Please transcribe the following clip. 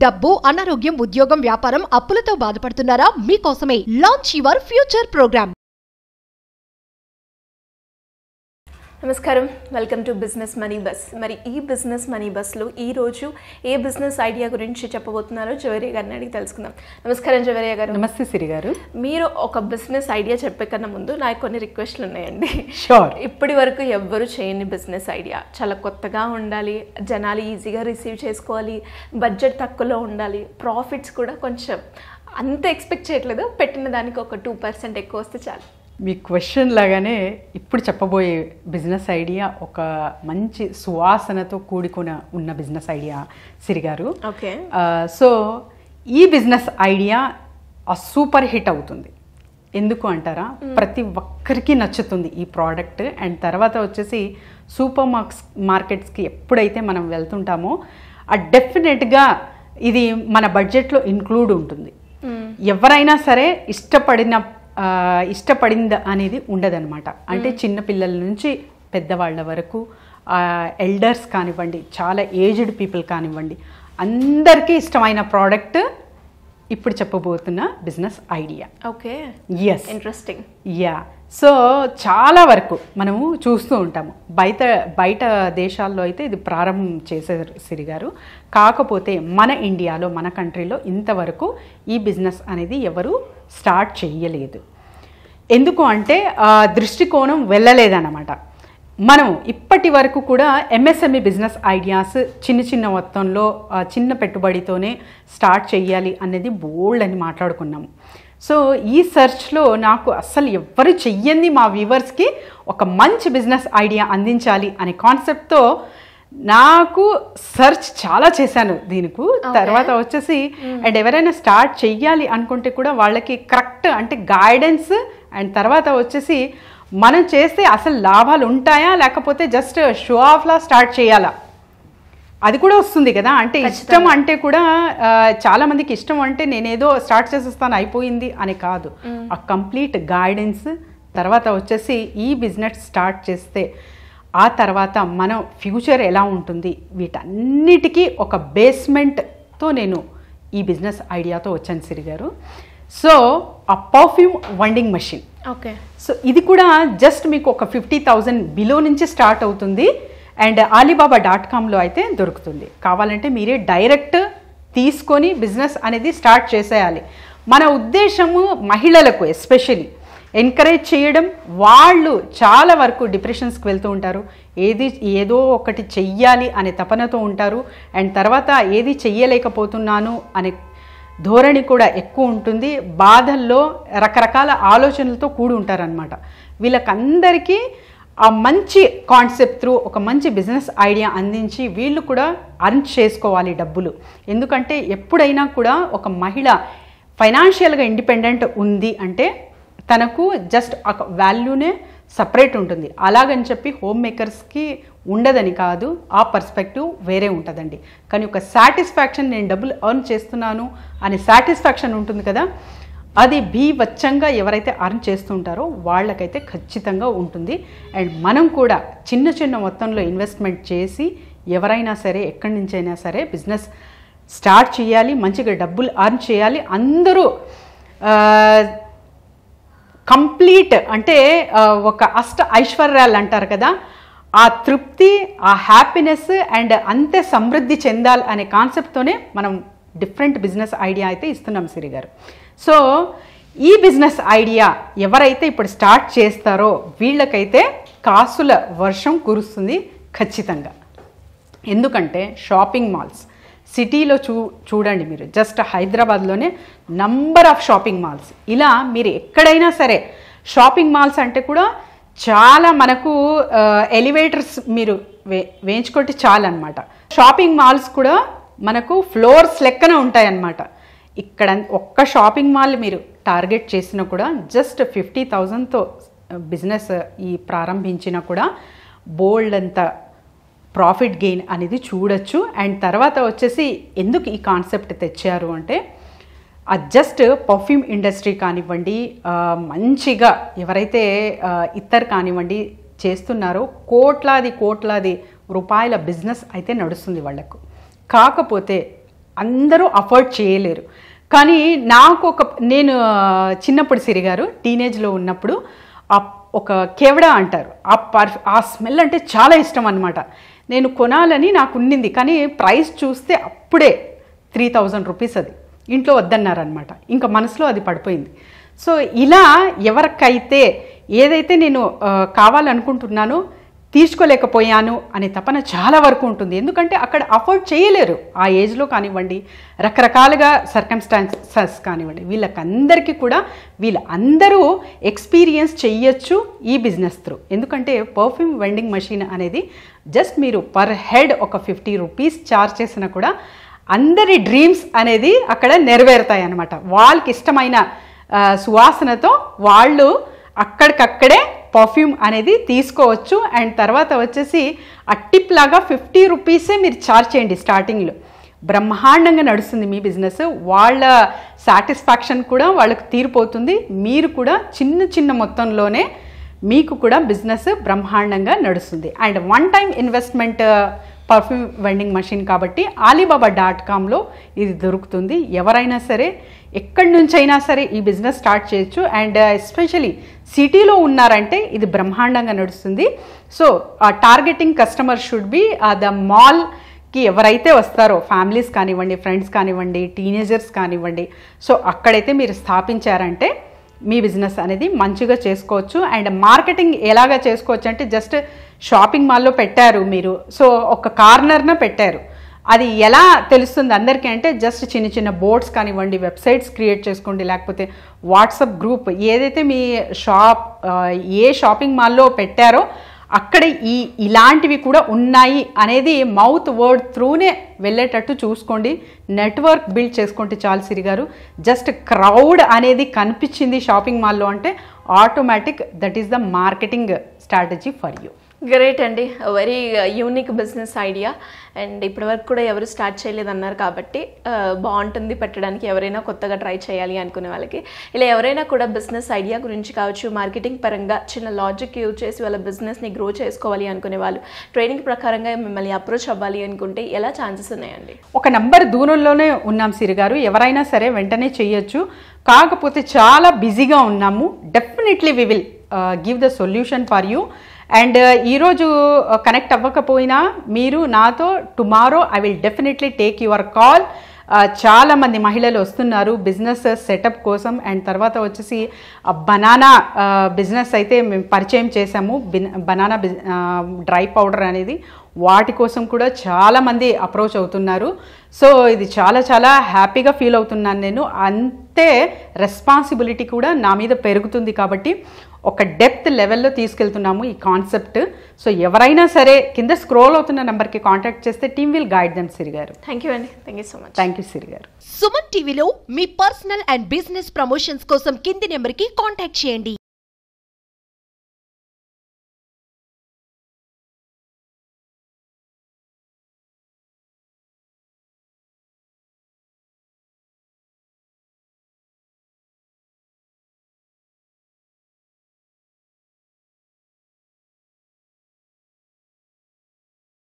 డబ్బు అనారోగ్యం ఉద్యోగం వ్యాపారం అప్పులతో బాధపడుతున్నారా మీకోసమే లాంచ్ యువర్ ఫ్యూచర్ ప్రోగ్రామ్ నమస్కారం welcome to business money bus మరి ఈ బిజినెస్ మనీ బస్లో ఈ రోజు ఏ బిజినెస్ ఐడియా గురించి చెప్పబోతున్నారో జవేరియా గారిని అడిగి తెలుసుకుందాం నమస్కారం జవేరియా గారు నమస్తే సిరి గారు మీరు ఒక బిజినెస్ ఐడియా చెప్పే కన్నా ముందు నాకు కొన్ని రిక్వెస్ట్లు ఉన్నాయండి షూర్ ఇప్పటి వరకు ఎవ్వరు చేయని బిజినెస్ ఐడియా చాలా కొత్తగా ఉండాలి జనాలు ఈజీగా రిసీవ్ చేసుకోవాలి బడ్జెట్ తక్కువలో ఉండాలి ప్రాఫిట్స్ కూడా కొంచెం అంత ఎక్స్పెక్ట్ చేయట్లేదు పెట్టిన దానికి ఒక టూ పర్సెంట్ ఎక్కువ వస్తే చాలు మీ క్వశ్చన్ లాగానే ఇప్పుడు చెప్పబోయే బిజినెస్ ఐడియా ఒక మంచి సువాసనతో కూడుకున్న ఉన్న బిజినెస్ ఐడియా సిరి గారు ఓకే సో ఈ బిజినెస్ ఐడియా సూపర్ హిట్ అవుతుంది ఎందుకు అంటారా ప్రతి ఒక్కరికి నచ్చుతుంది ఈ ప్రోడక్ట్ అండ్ తర్వాత వచ్చేసి సూపర్ మార్క్స్ మార్కెట్స్కి ఎప్పుడైతే మనం వెళ్తుంటామో ఆ డెఫినెట్గా ఇది మన బడ్జెట్లో ఇంక్లూడ్ ఉంటుంది ఎవరైనా సరే ఇష్టపడిన ఆ, ఇష్టపడింది అనేది ఉండదన్నమాట అంటే చిన్న పిల్లల నుంచి పెద్దవాళ్ళ వరకు ఎల్డర్స్ కానివ్వండి చాలా ఏజ్డ్ పీపుల్ కానివ్వండి అందరికీ ఇష్టమైన ప్రోడక్ట్ ఇప్పుడు చెప్పబోతున్న business idea okay yes interesting ya so చాలా వరకు మనము చూస్తూ ఉంటాము బయట బయట దేశాల్లో అయితే ఇది ప్రారంభం చేశారు సిరి గారు కాకపోతే మన ఇండియాలో మన కంట్రీలో ఇంతవరకు ఈ బిజినెస్ అనేది ఎవరు స్టార్ట్ చేయలేదు ఎందుకు అంటే ఆ దృష్టికోణం వెళ్ళలేదన్నమాట మనం ఇప్పటి వరకు కూడా ఎంఎస్ఎంఈ బిజినెస్ ఐడియాస్ చిన్న చిన్న మొత్తంలో ఆ, చిన్న పెట్టుబడితోనే స్టార్ట్ చేయాలి అనేది బోల్డ్ అని మాట్లాడుకున్నాము సో ఈ సెర్చ్లో నాకు అస్సలు ఎవ్వరు చెయ్యంది మా వ్యూవర్స్కి ఒక మంచి బిజినెస్ ఐడియా అందించాలి అనే కాన్సెప్ట్తో నాకు సెర్చ్ చాలా చేశాను దీనికి తర్వాత వచ్చేసి అండ్ ఎవరైనా స్టార్ట్ చెయ్యాలి అనుకుంటే కూడా వాళ్ళకి కరెక్ట్ అంటే గైడెన్స్ అండ్ తర్వాత వచ్చేసి మనం చేస్తే అసలు లాభాలు ఉంటాయా లేకపోతే జస్ట్ షో ఆఫ్లా స్టార్ట్ చేయాలా అది కూడా వస్తుంది కదా అంటే ఇష్టం అంటే కూడా ఆ, చాలా మందికి ఇష్టం అంటే నేనేదో స్టార్ట్ చేసేస్తాను అయిపోయింది అని కాదు ఆ కంప్లీట్ గైడెన్స్ తర్వాత వచ్చేసి ఈ బిజినెస్ స్టార్ట్ చేస్తే ఆ తర్వాత మనం ఫ్యూచర్ ఎలా ఉంటుంది వీటన్నిటికీ ఒక బేస్మెంట్తో నేను ఈ బిజినెస్ ఐడియాతో వచ్చాను సిరి గారు సో ఆ perfume vending machine okay so ఇది కూడా జస్ట్ మీకు ఒక ఫిఫ్టీ థౌజండ్ బిలో నుంచి స్టార్ట్ అవుతుంది అండ్ ఆలీబాబా డాట్ కామ్లో అయితే దొరుకుతుంది కావాలంటే మీరే డైరెక్ట్ తీసుకొని బిజినెస్ అనేది స్టార్ట్ చేసేయాలి మన ఉద్దేశము మహిళలకు ఎస్పెషలీ ఎంకరేజ్ చేయడం వాళ్ళు చాలా వరకు డిప్రెషన్స్కి వెళ్తూ ఉంటారు ఏది ఏదో ఒకటి చెయ్యాలి అనే తపనతో ఉంటారు అండ్ తర్వాత ఏది చెయ్యలేకపోతున్నాను అనే ధోరణి కూడా ఎక్కువ ఉంటుంది బాధల్లో రకరకాల ఆలోచనలతో కూడి ఉంటారనమాట వీళ్ళకందరికీ ఆ మంచి కాన్సెప్ట్ త్రూ ఒక మంచి బిజినెస్ ఐడియా అందించి వీళ్ళు కూడా అర్న్ చేసుకోవాలి డబ్బులు ఎందుకంటే ఎప్పుడైనా కూడా ఒక మహిళ ఫైనాన్షియల్గా ఇండిపెండెంట్ ఉంది అంటే తనకు జస్ట్ ఒక వాల్యూనే సపరేట్ ఉంటుంది అలాగని చెప్పి హోమ్ మేకర్స్కి ఉండదని కాదు ఆ పర్స్పెక్టివ్ వేరే ఉంటుందండి కానీ ఒక సాటిస్ఫాక్షన్ నేను డబ్బులు ఎర్న్ చేస్తున్నాను అనే సాటిస్ఫాక్షన్ ఉంటుంది కదా అది భీవచ్చంగా ఎవరైతే అర్న్ చేస్తుంటారో వాళ్ళకైతే ఖచ్చితంగా ఉంటుంది అండ్ మనం కూడా చిన్న చిన్న మొత్తంలో ఇన్వెస్ట్మెంట్ చేసి ఎవరైనా సరే ఎక్కడి నుంచైనా సరే బిజినెస్ స్టార్ట్ చేయాలి మంచిగా డబ్బులు అర్న్ చేయాలి అందరూ ఆ, కంప్లీట్ అంటే ఆ, ఒక అష్ట ఐశ్వర్యాలు అంటారు కదా ఆ తృప్తి ఆ హ్యాపీనెస్ అండ్ అంతే సమృద్ధి చెందాలి అనే కాన్సెప్ట్తోనే మనం డిఫరెంట్ బిజినెస్ ఐడియా అయితే ఇస్తున్నాం సిరి గారు సో ఈ బిజినెస్ ఐడియా ఎవరైతే ఇప్పుడు స్టార్ట్ చేస్తారో వీళ్ళకైతే కాసుల వర్షం కురుస్తుంది ఖచ్చితంగా ఎందుకంటే షాపింగ్ మాల్స్ సిటీలో చూ చూడండి మీరు జస్ట్ హైదరాబాద్లోనే నంబర్ ఆఫ్ షాపింగ్ మాల్స్ ఇలా మీరు ఎక్కడైనా సరే షాపింగ్ మాల్స్ అంటే కూడా చాలా మనకు ఎలివేటర్స్ మీరు వే వేయించుకుంటే చాలన్నమాట షాపింగ్ మాల్స్ కూడా మనకు ఫ్లోర్స్ లెక్కన ఉంటాయన్నమాట ఇక్కడ ఒక్క షాపింగ్ మాల్ మీరు టార్గెట్ చేసినా కూడా జస్ట్ ఫిఫ్టీ థౌజండ్తో బిజినెస్ ఈ ప్రారంభించినా కూడా బోల్డ్ అంత ప్రాఫిట్ గెయిన్ అనేది చూడొచ్చు అండ్ తర్వాత వచ్చేసి ఎందుకు ఈ కాన్సెప్ట్ తెచ్చారు అంటే ఆ జస్ట్ పర్ఫ్యూమ్ ఇండస్ట్రీ కానివ్వండి ఆ, మంచిగా ఎవరైతే ఆ, ఇత్తర్ కానివ్వండి చేస్తున్నారో కోట్లాది కోట్లాది రూపాయల బిజినెస్ అయితే నడుస్తుంది వాళ్లకు కాకపోతే అందరూ అఫోర్డ్ చేయలేరు కానీ నాకు ఒక నేను ఆ, చిన్నప్పుడు సిరిగారు టీనేజ్లో ఉన్నప్పుడు ఆ ఒక కేవడా అంటారు ఆ పర్ఫ్ ఆ స్మెల్ అంటే చాలా ఇష్టం అనమాట నేను కొనాలని నాకు ఉండింది కానీ ప్రైస్ చూస్తే అప్పుడే త్రీ థౌజండ్ రూపీస్ అది ఇంట్లో వద్దన్నారనమాట ఇంకా మనసులో అది పడిపోయింది సో ఇలా ఎవరికైతే ఏదైతే నేను ఆ, కావాలనుకుంటున్నానో తీర్చుకోలేకపోయాను అనే తపన చాలా వరకు ఉంటుంది ఎందుకంటే అక్కడ అఫోర్డ్ చేయలేరు ఆ ఏజ్లో కానివ్వండి రకరకాలుగా సర్కమ్స్టాన్సెస్ కానివ్వండి వీళ్ళకందరికీ కూడా వీళ్ళందరూ ఎక్స్పీరియన్స్ చెయ్యొచ్చు ఈ బిజినెస్ త్రూ ఎందుకంటే పర్ఫ్యూమ్ వెండింగ్ మెషిన్ అనేది జస్ట్ మీరు పర్ హెడ్ ఒక ఫిఫ్టీ రూపీస్ చార్జ్ చేసినా కూడా అందరి డ్రీమ్స్ అనేది అక్కడ నెరవేరుతాయి అన్నమాట వాళ్ళకి ఇష్టమైన ఆ, సువాసనతో వాళ్ళు అక్కడికక్కడే పర్ఫ్యూమ్ అనేది తీసుకోవచ్చు అండ్ తర్వాత వచ్చేసి ఆ టిప్ లాగా ఫిఫ్టీ రూపీసే మీరు ఛార్జ్ చేయండి స్టార్టింగ్లో బ్రహ్మాండంగా నడుస్తుంది మీ బిజినెస్ వాళ్ళ సాటిస్ఫాక్షన్ కూడా వాళ్ళకి తీరిపోతుంది మీరు కూడా చిన్న చిన్న మొత్తంలోనే మీకు కూడా బిజినెస్ బ్రహ్మాండంగా నడుస్తుంది and one time investment perfume vending machine కాబట్టి ఆలీబాబా డాట్ కామ్లో ఇది దొరుకుతుంది ఎవరైనా సరే ఎక్కడి నుంచైనా సరే ఈ బిజినెస్ స్టార్ట్ చేయొచ్చు అండ్ ఎస్పెషలీ సిటీలో ఉన్నారంటే ఇది బ్రహ్మాండంగా నడుస్తుంది సో ఆ targeting customer should be the mall కి ఎవరైతే వస్తారో ఫ్యామిలీస్ కానివ్వండి ఫ్రెండ్స్ కానివ్వండి టీనేజర్స్ కానివ్వండి సో అక్కడైతే మీరు స్థాపించారంటే మీ బిజినెస్ అనేది మంచిగా చేసుకోవచ్చు అండ్ మార్కెటింగ్ ఎలాగా చేసుకోవచ్చు అంటే జస్ట్ షాపింగ్ మాల్లో పెట్టారు మీరు సో ఒక కార్నర్న పెట్టారు అది ఎలా తెలుస్తుంది అందరికీ అంటే జస్ట్ చిన్న చిన్న బోర్డ్స్ కానివ్వండి వెబ్సైట్స్ క్రియేట్ చేసుకోండి లేకపోతే వాట్సాప్ గ్రూప్ ఏదైతే మీ షాప్ ఆ, ఏ షాపింగ్ మాల్లో పెట్టారో అక్కడ ఈ ఇలాంటివి కూడా ఉన్నాయి అనేది మౌత్ వర్డ్ త్రూనే వెళ్ళేటట్టు చూసుకోండి నెట్వర్క్ బిల్డ్ చేసుకోండి చాలు సిరి గారు జస్ట్ క్రౌడ్ అనేది కనిపించింది షాపింగ్ మాల్లో అంటే automatic that is the marketing strategy for you great అండి very unique business idea and ఇప్పటివరకు కూడా ఎవరు స్టార్ట్ చేయలేదన్నారు కాబట్టి ఆ, బాగుంటుంది పెట్టడానికి ఎవరైనా కొత్తగా ట్రై చేయాలి అనుకునే వాళ్ళకి ఇలా ఎవరైనా కూడా బిజినెస్ ఐడియా గురించి కావచ్చు మార్కెటింగ్ పరంగా చిన్న లాజిక్ యూజ్ చేసి వాళ్ళ బిజినెస్ని గ్రో చేసుకోవాలి అనుకునే వాళ్ళు ట్రైనింగ్ ప్రకారంగా మిమ్మల్ని అప్రోచ్ అవ్వాలి అనుకుంటే ఎలా ఛాన్సెస్ ఉన్నాయండి ఒక నంబర్ దూరంలోనే ఉన్నాం సిరి గారు ఎవరైనా సరే వెంటనే చేయొచ్చు కాకపోతే చాలా బిజీగా ఉన్నాము definitely we will give the solution for you and ఈరోజు కనెక్ట్ అవ్వకపోయినా మీరు నాతో tomorrow I will definitely take your call చాలా మంది మహిళలు వస్తున్నారు బిజినెస్ సెటప్ కోసం అండ్ తర్వాత వచ్చేసి బనానా బిజినెస్ అయితే మేము పరిచయం చేసాము బనానా డ్రై పౌడర్ అనేది వాటి కోసం కూడా చాలా మంది అప్రోచ్ అవుతున్నారు సో ఇది చాలా చాలా హ్యాపీగా ఫీల్ అవుతున్నాను నేను అంతే రెస్పాన్సిబిలిటీ కూడా నా మీద పెరుగుతుంది కాబట్టి ఒక డెప్త్ లెవెల్లో తీసుకెళ్తున్నాము ఈ కాన్సెప్ట్ సో ఎవరైనా సరే కింద స్క్రోల్ అవుతున్న నెంబర్కి కాంటాక్ట్ చేస్తే team will guide them Siri గారు థ్యాంక్ యూ అండి thank you so much thank you Siri గారు సుమన్ టీవీలో మీ పర్సనల్ అండ్ బిజినెస్ ప్రమోషన్స్ కోసం కింది నెంబర్కి కాంటాక్ట్ చేయండి